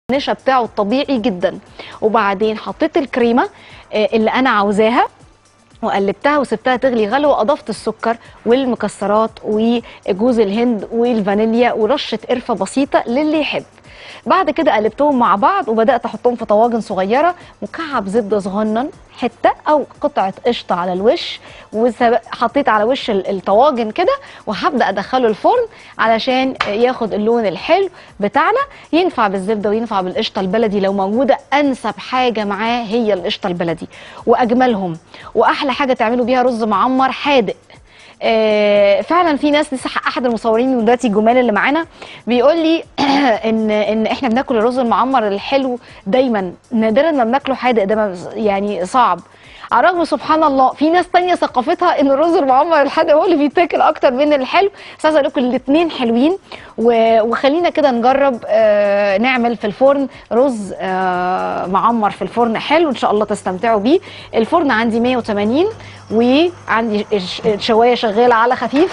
النشا بتاعه الطبيعي جدا وبعدين حطيت الكريمه آه، اللي انا عاوزاها وقلبتها وسبتها تغلي غلو واضفت السكر والمكسرات وجوز الهند والفانيليا ورشه قرفه بسيطه للي يحب بعد كده قلبتهم مع بعض وبدات احطهم في طواجن صغيره مكعب زبده صغنن حته او قطعه قشطه على الوش وحطيت على وش ال- الطواجن كده وهبدا ادخله الفرن علشان ياخد اللون الحلو بتاعنا ينفع بالزبده وينفع بالقشطه البلدي لو موجوده انسب حاجه معاه هي القشطه البلدي واجملهم واحلى حاجه تعملوا بيها رز معمر حادق آه، فعلا في ناس لسه احد المصورين دلوقتي الجمال اللي معانا بيقول لي ان ان احنا بناكل الرز المعمر الحلو دايما نادرا ما بناكله حادق ده ما- يعني صعب على الرغم سبحان الله في ناس تانية ثقافتها ان الرز المعمر الحادق هو اللي بيتاكل اكتر من الحلو بس عايزه اقول لكم الاثنين حلوين و- وخلينا كده نجرب آه، نعمل في الفرن رز آه، معمر في الفرن حلو ان شاء الله تستمتعوا بيه الفرن عندي 180 وعندي الش- الشوايه شغاله على خفيف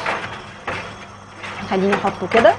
خليني احطه كده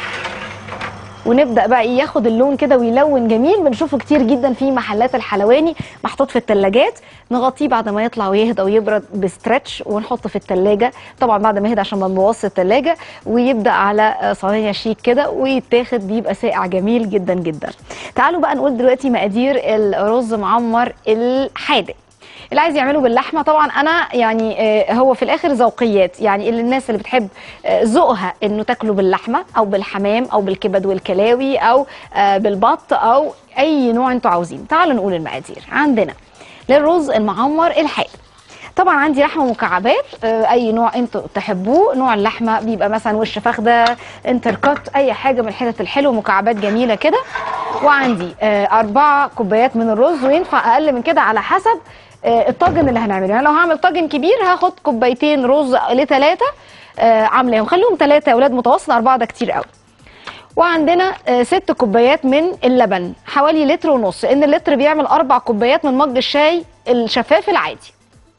ونبدا بقى إيه ياخد اللون كده ويلون جميل بنشوفه كتير جدا في محلات الحلواني محطوط في الثلاجات نغطيه بعد ما يطلع ويهدى ويبرد بستريتش ونحطه في الثلاجه طبعا بعد ما يهدى عشان ما نبوظش الثلاجه ويبدا على آه، صينيه شيك كده ويتاخد بيبقى ساقع جميل جدا جدا تعالوا بقى نقول دلوقتي مقادير الرز معمر الحادق اللي عايز يعمله باللحمه طبعا انا يعني آه، هو في الاخر ذوقيات يعني اللي الناس اللي بتحب آه، ذوقها انه تاكله باللحمه او بالحمام او بالكبد والكلاوي او آه، بالبط او اي نوع انتوا عاوزين تعالوا نقول المقادير عندنا للرز المعمر الحادق طبعا عندي لحمه مكعبات آه، اي نوع انتوا تحبوه نوع اللحمه بيبقى مثلا وش فخده انتركت اي حاجه من الحتت الحلوه مكعبات جميله كده وعندي آه، أربعة كوبايات من الرز وينفع اقل من كده على حسب آه، الطاجن اللي هنعمله يعني لو هعمل طاجن كبير هاخد كوبايتين رز لثلاثه عاملاهم خليهم ثلاثه يا اولاد متواصل اربعه ده كتير قوي وعندنا آه، ست كوبايات من اللبن حوالي لتر ونص ان اللتر بيعمل اربع كوبايات من مج الشاي الشفاف العادي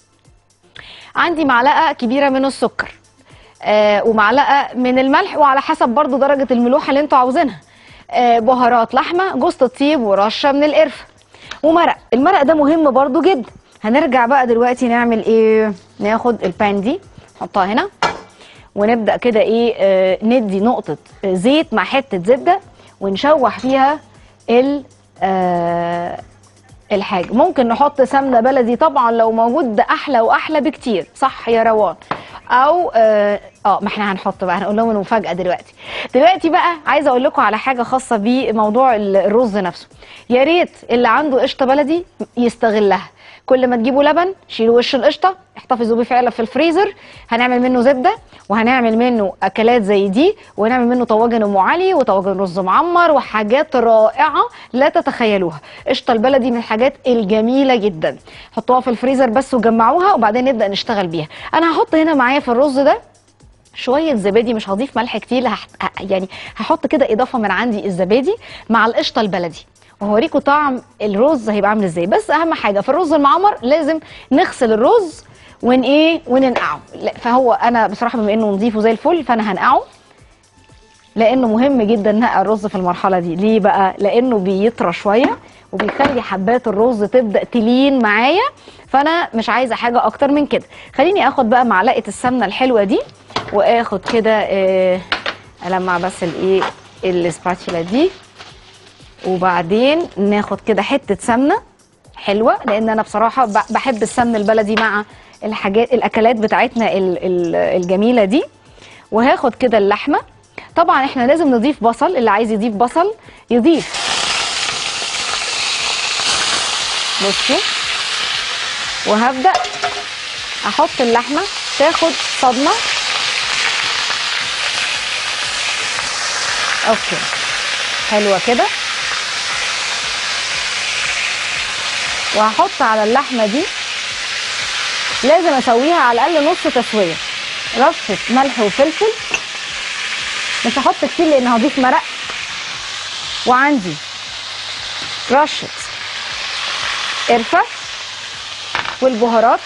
عندي معلقه كبيره من السكر آه ومعلقه من الملح وعلى حسب برضو درجه الملوحه اللي انتوا عاوزينها آه بهارات لحمه جوز الطيب ورشه من القرفه ومرق المرق ده مهم برضو جدا هنرجع بقى دلوقتي نعمل ايه ناخد البان دي نحطها هنا ونبدا كده ايه آه ندي نقطه آه، زيت مع حته زبده ونشوح فيها ال آه الحاجه ممكن نحط سمنه بلدي طبعا لو موجود ده احلى واحلى بكتير صح يا روان او اه آه، ما احنا هنحط بقى هنقول لهم المفاجاه دلوقتي دلوقتي بقى عايزه اقول لكم على حاجه خاصه بموضوع ال- الرز نفسه يا ريت اللي عنده قشطه بلدي يستغلها كل ما تجيبوا لبن شيلوا وش القشطه احتفظوا بيه فعلا في الفريزر هنعمل منه زبده وهنعمل منه اكلات زي دي ونعمل منه طواجن ام علي وطواجن رز معمر وحاجات رائعه لا تتخيلوها قشطه البلدي من الحاجات الجميله جدا حطوها في الفريزر بس وجمعوها وبعدين نبدا نشتغل بيها انا هحط هنا معايا في الرز ده شويه زبادي مش هضيف ملح كتير هح... ه- يعني هحط كده اضافه من عندي الزبادي مع القشطه البلدي وهوريكم طعم الرز هيبقى عامل ازاي بس اهم حاجه في الرز المعمر لازم نغسل الرز ون ايه وننقعه لا، فهو انا بصراحه بما انه نضيفه زي الفل فانا هنقعه لانه مهم جدا نقع الرز في المرحله دي ليه بقى لانه بيطرى شويه وبيخلي حبات الرز تبدا تلين معايا فانا مش عايزه حاجه اكتر من كده خليني اخد بقى معلقه السمنه الحلوه دي واخد كده آه، المع بس الايه الاسباتشولا دي وبعدين ناخد كده حته سمنه حلوه لان انا بصراحه ب- بحب السمن البلدي مع الحاجات الاكلات بتاعتنا ال- ال- الجميله دي وهاخد كده اللحمه طبعا احنا لازم نضيف بصل اللي عايز يضيف بصل يضيف بصوا وهبدا احط اللحمه تاخد صدمه اوكي حلوه كده وهحط على اللحمه دي لازم اسويها على الاقل نص تسويه رشه ملح وفلفل مش هحط كتير لان هضيف مرق وعندي رشه قرفه والبهارات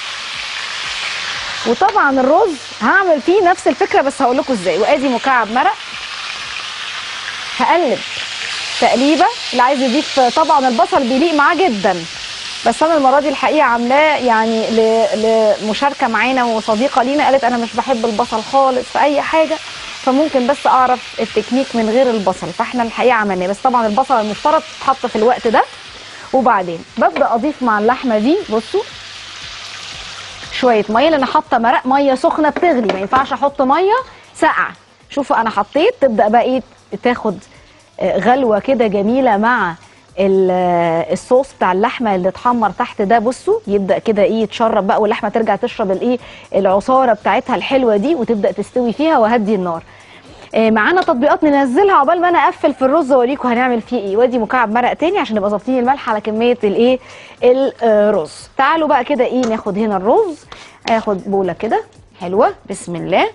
وطبعا الرز هعمل فيه نفس الفكره بس هقول لكم ازاي وادي مكعب مرق هقلب تقليبه اللي عايز يضيف طبعا البصل بيليق معاه جدا بس انا المره دي الحقيقه عاملاه يعني ل- لمشاركه معانا وصديقه لينا قالت انا مش بحب البصل خالص في اي حاجه فممكن بس اعرف التكنيك من غير البصل فاحنا الحقيقه عملناه بس طبعا البصل المفترض تتحط في الوقت ده وبعدين ببدا اضيف مع اللحمه دي بصوا شويه ميه لان حاطه مرق ميه سخنه بتغلي ما ينفعش احط ميه ساقعه شوفوا انا حطيت تبدا بقى ايه تاخد آه، غلوه كده جميله مع ال- آه، الصوص بتاع اللحمه اللي اتحمر تحت ده بصوا يبدا كده ايه يتشرب بقى واللحمه ترجع تشرب الايه العصاره بتاعتها الحلوه دي وتبدا تستوي فيها وهدي النار آه، معانا تطبيقات ننزلها عقبال ما انا اقفل في الرز واوريكم هنعمل فيه ايه وادي مكعب مرق تاني عشان نبقى ظابطين الملح على كميه الايه الرز تعالوا بقى كده ايه ناخد هنا الرز اخد بوله كده حلوه بسم الله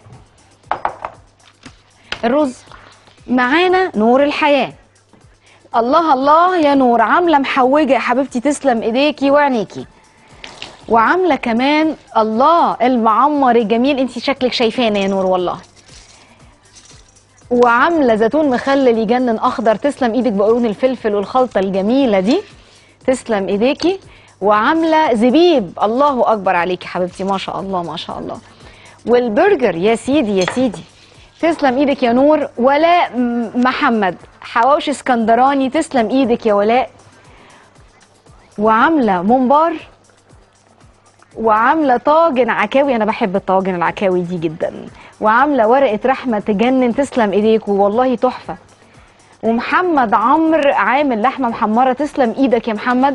الرز معانا نور الحياه الله الله يا نور عامله محوجه يا حبيبتي تسلم ايديكي وعينيكي وعامله كمان الله المعمر الجميل انت شكلك شايفانا يا نور والله وعامله زيتون مخلل يجنن اخضر تسلم ايدك بقرون الفلفل والخلطه الجميله دي تسلم ايديكي وعامله زبيب الله اكبر عليكي حبيبتي ما شاء الله ما شاء الله والبرجر يا سيدي يا سيدي تسلم ايدك يا نور ولاء م- محمد حواوشي اسكندراني تسلم ايدك يا ولاء وعامله ممبار وعامله طاجن عكاوي انا بحب الطواجن العكاوي دي جدا وعامله ورقه رحمه تجنن تسلم ايديكوا والله تحفه ومحمد عمرو عامل لحمه محمره تسلم ايدك يا محمد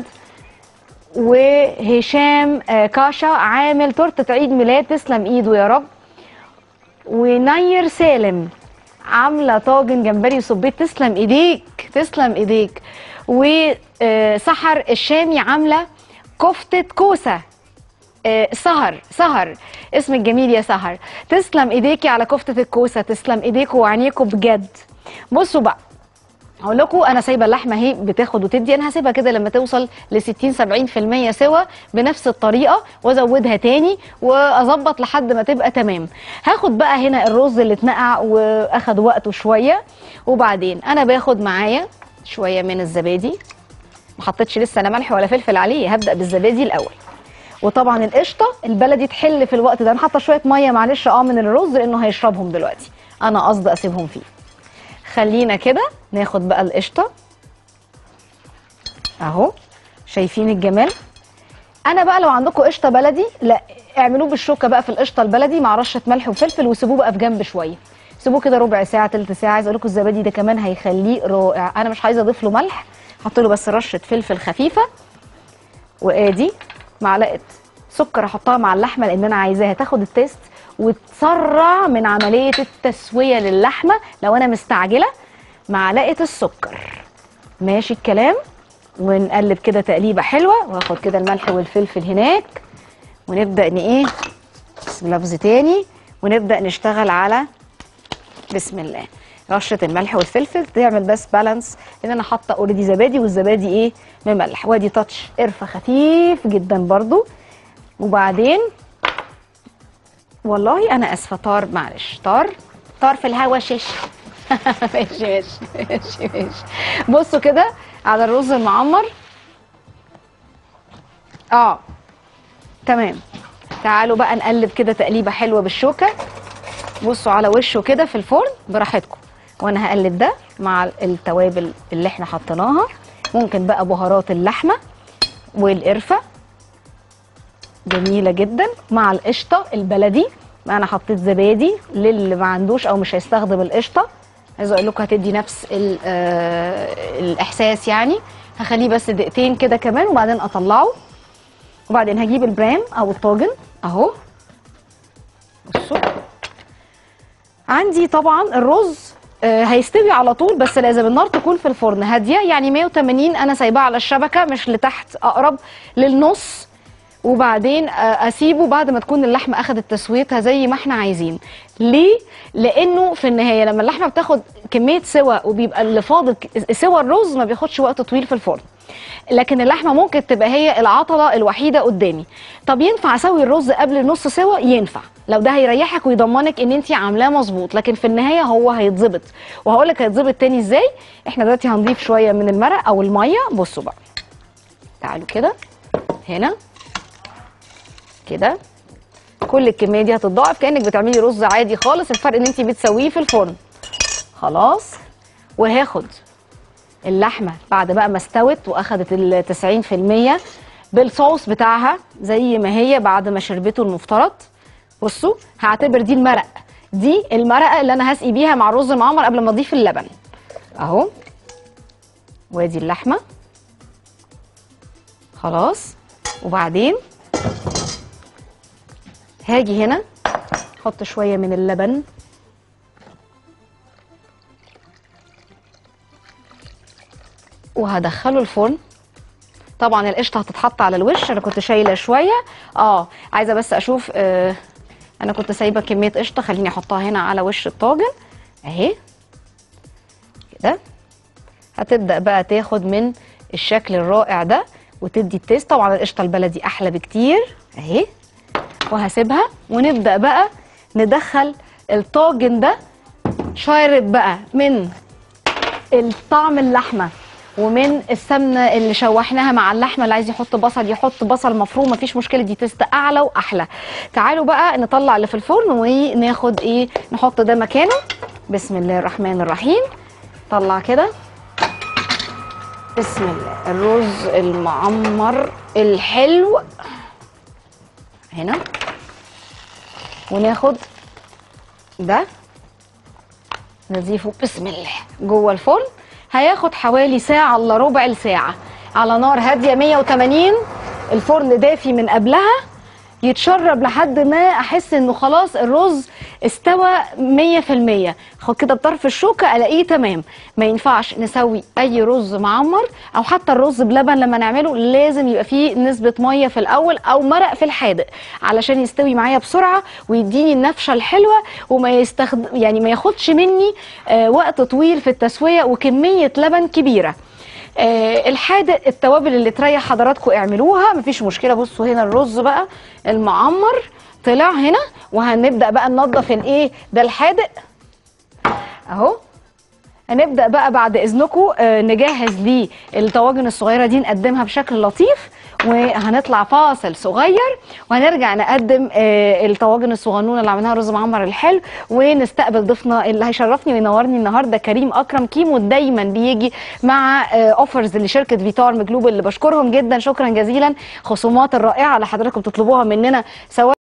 وهشام آه، كاشا عامل تورته عيد ميلاد تسلم ايده يا رب ونير سالم عامله طاجن جمبري وصبيت تسلم ايديك تسلم ايديك وسحر الشامي عامله كفته كوسه آه، سهر سهر اسمك جميل يا سهر تسلم ايديكي على كفته الكوسه تسلم ايديكوا وعينيكوا بجد بصوا بقى هقول لكم انا سايبه اللحمه اهي بتاخد وتدي انا هسيبها كده لما توصل ل 60 70% سوا بنفس الطريقه وازودها تاني واظبط لحد ما تبقى تمام هاخد بقى هنا الرز اللي اتنقع واخد وقته شويه وبعدين انا باخد معايا شويه من الزبادي ما حطيتش لسه لا ملح ولا فلفل عليه هبدا بالزبادي الاول وطبعا القشطه البلدي تحل في الوقت ده انا حاطه شويه ميه معلش اه من الرز لانه هيشربهم دلوقتي انا قصدي اسيبهم فيه خلينا كده ناخد بقى القشطه اهو شايفين الجمال انا بقى لو عندكم قشطه بلدي لا اعملوه بالشوكه بقى في القشطه البلدي مع رشه ملح وفلفل وسيبوه بقى في جنب شويه سيبوه كده ربع ساعه تلت ساعه عايز اقول لكم الزبادي ده كمان هيخليه رائع انا مش عايزه اضيف له ملح احط له بس رشه فلفل خفيفه وادي معلقه سكر احطها مع اللحمه لان انا عايزاها تاخد التيست وتسرع من عمليه التسويه للحمه لو انا مستعجله معلقه السكر ماشي الكلام ونقلب كده تقليبه حلوه واخد كده الملح والفلفل هناك ونبدا ان ايه بسم لفظ تاني ونبدا نشتغل على بسم الله رشه الملح والفلفل تعمل بس بالانس لان انا حاطه اوريدي زبادي والزبادي ايه مملح وادي تاتش قرفه خفيف جدا برضو وبعدين والله انا اسفه طار معلش طار طار في الهوا شش ماشي ماشي ماشي ماشي بصوا كده على الرز المعمر اه تمام تعالوا بقى نقلب كده تقليبه حلوه بالشوكه بصوا على وشه كده في الفرن براحتكم وانا هقلب ده مع التوابل اللي احنا حطيناها ممكن بقى بهارات اللحمه والقرفه جميله جدا مع القشطه البلدي انا حطيت زبادي للي ما عندوش او مش هيستخدم القشطه عايزه اقول لكم هتدي نفس ال- آه، الاحساس يعني هخليه بس دقيقتين كده كمان وبعدين اطلعه وبعدين هجيب البرام او الطاجن اهو بصوا عندي طبعا الرز آه، هيستوي على طول بس لازم النار تكون في الفرن هاديه يعني 180 انا سايباه على الشبكه مش لتحت اقرب للنص وبعدين آه، اسيبه بعد ما تكون اللحمه اخدت تسويتها زي ما احنا عايزين ليه لانه في النهايه لما اللحمه بتاخد كميه سوى وبيبقى اللي فاضل ك- سوى الرز ما بياخدش وقت طويل في الفرن لكن اللحمه ممكن تبقى هي العطله الوحيده قدامي طب ينفع اسوي الرز قبل نص سوا ينفع لو ده هيريحك ويضمنك ان انت عاملاه مظبوط لكن في النهايه هو هيتظبط وهقول لك هيتظبط تاني ازاي احنا دلوقتي هنضيف شويه من المرق او الميه بصوا بقى تعالوا كده هنا كده كل الكميه دي هتتضاعف كانك بتعملي رز عادي خالص الفرق ان انت بتسويه في الفرن خلاص وهاخد اللحمه بعد بقى ما استوت واخدت ال 90% بالصوص بتاعها زي ما هي بعد ما شربته المفترض بصوا هعتبر دي المرق دي المرقه اللي انا هسقي بيها مع الرز المعمر قبل ما اضيف اللبن اهو وادي اللحمه خلاص وبعدين هاجي هنا احط شويه من اللبن وهدخله الفرن طبعا القشطه هتتحط على الوش انا كنت شايله شويه اه عايزه بس اشوف آه انا كنت سايبه كميه قشطه خليني احطها هنا على وش الطاجن اهي كده هتبدا بقى تاخد من الشكل الرائع ده وتدي التيست طبعا القشطه البلدي احلى بكتير اهي وهسيبها ونبدا بقى ندخل الطاجن ده شارب بقى من الطعم اللحمه ومن السمنه اللي شوحناها مع اللحمه اللي عايز يحط بصل يحط بصل مفروم مفيش مشكله دي تست اعلى واحلى تعالوا بقى نطلع اللي في الفرن وناخد ايه نحط ده مكانه بسم الله الرحمن الرحيم طلع كده بسم الله الرز المعمر الحلو هنا وناخد ده نضيفه بسم الله جوه الفرن هياخد حوالي ساعة الا ربع الساعة على نار هادية 180 الفرن دافي من قبلها يتشرب لحد ما احس انه خلاص الرز استوى 100% خد كده بطرف الشوكه الاقيه تمام ما ينفعش نسوي اي رز معمر او حتى الرز بلبن لما نعمله لازم يبقى فيه نسبه ميه في الاول او مرق في الحادق علشان يستوي معايا بسرعه ويديني النفشه الحلوه وما يستخدم يعني ما ياخدش مني آه وقت طويل في التسويه وكميه لبن كبيره آه الحادق التوابل اللي تريح حضراتكم اعملوها مفيش مشكله بصوا هنا الرز بقى المعمر طلع هنا وهنبدا بقى ننضف الايه ده الحادق اهو هنبدا بقى بعد اذنكم آه نجهز ليه الطواجن الصغيره دي نقدمها بشكل لطيف وهنطلع فاصل صغير وهنرجع نقدم آه الطواجن الصغنونه اللي عملناها رز معمر الحلو ونستقبل ضيفنا اللي هيشرفني وينورني النهارده كريم اكرم كيمو دايما بيجي مع آه اوفرز لشركه فيتار مجلوب اللي بشكرهم جدا شكرا جزيلا خصومات الرائعه اللي حضراتكم بتطلبوها مننا سواء